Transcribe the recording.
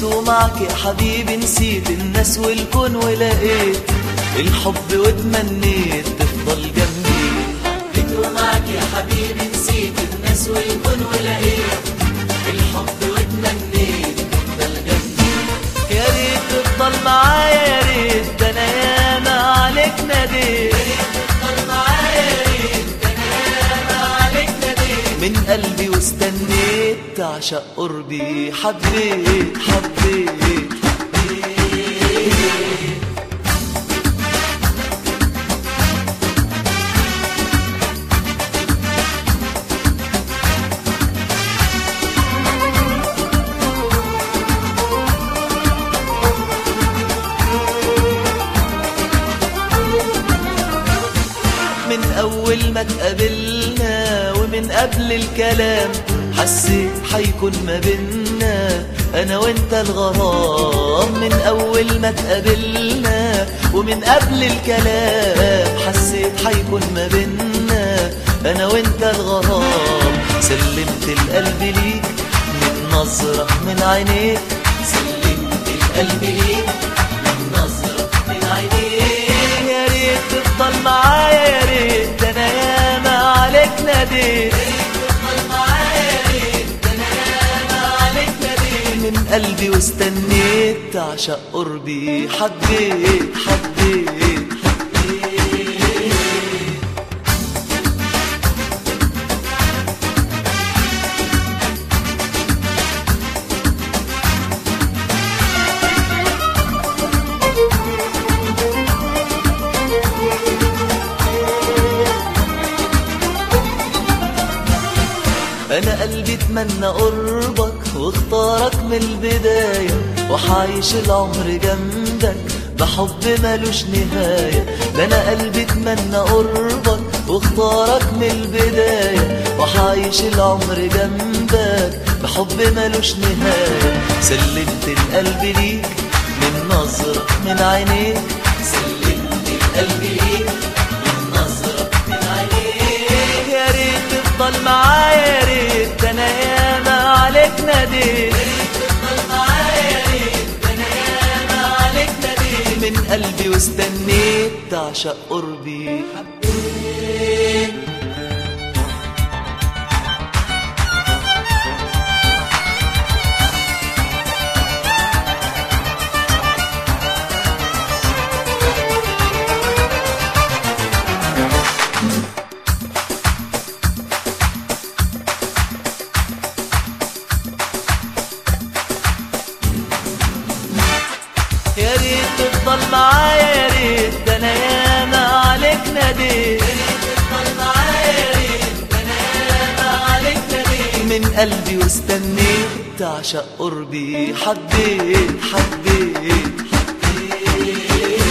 ومعك يا حبيبي نسيت الناس والكون ولقيت الحب واتمنيت تفضل جنبي حبيت ومعك يا حبيبي نسيت الناس والكون ولقيت الحب واتمنيت تفضل جنبي يا ريت تفضل معايا يا ريت ده انا ياما عليك ناديت تفضل معايا يا ريت ده انا ياما عليك ناديت من قلبي واستنيت تعشق قربي حبيت حبيت من أول ما اتقابلنا ومن قبل الكلام حسيت حيكون ما بينا أنا وأنت الغرام من أول ما اتقابلنا ومن قبل الكلام حسيت حيكون ما بينا أنا وأنت الغرام سلمت القلب ليك من نظرة من عينيك سلمت القلب ليك من نظرة من عينيك يا ريت تفضل معايا يا ريت ده انا ياما عليك ناديت تفضل معايا يا ريت ده انا ياما عليك ناديت من قلبي واستنيت تعشق قربي حبيت حبيت انا قلبي اتمنى قربك واختارك من البداية وحعيش العمر جنبك بحب ملوش نهاية ده انا قلبي اتمنى قربك واختارك من البداية وحعيش العمر جنبك بحب ملوش نهاية سلمت القلب ليك من نظرة من عينيك سلمت القلب ليك من نظرة من عينيك يا ريت تفضل معايا يا ريت ده انا ياما عليك ناديت تفضل معايا يا ريت ده انا ياما عليك ناديت من قلبي واستنيت تعشق قربي يا ريت تفضل معايا يا ريت ده انا ياما عليك ناديت تفضل معايا يا ريت ده انا ياما عليك ناديت من قلبي واستنيت تعشق قربي حبيت حبيت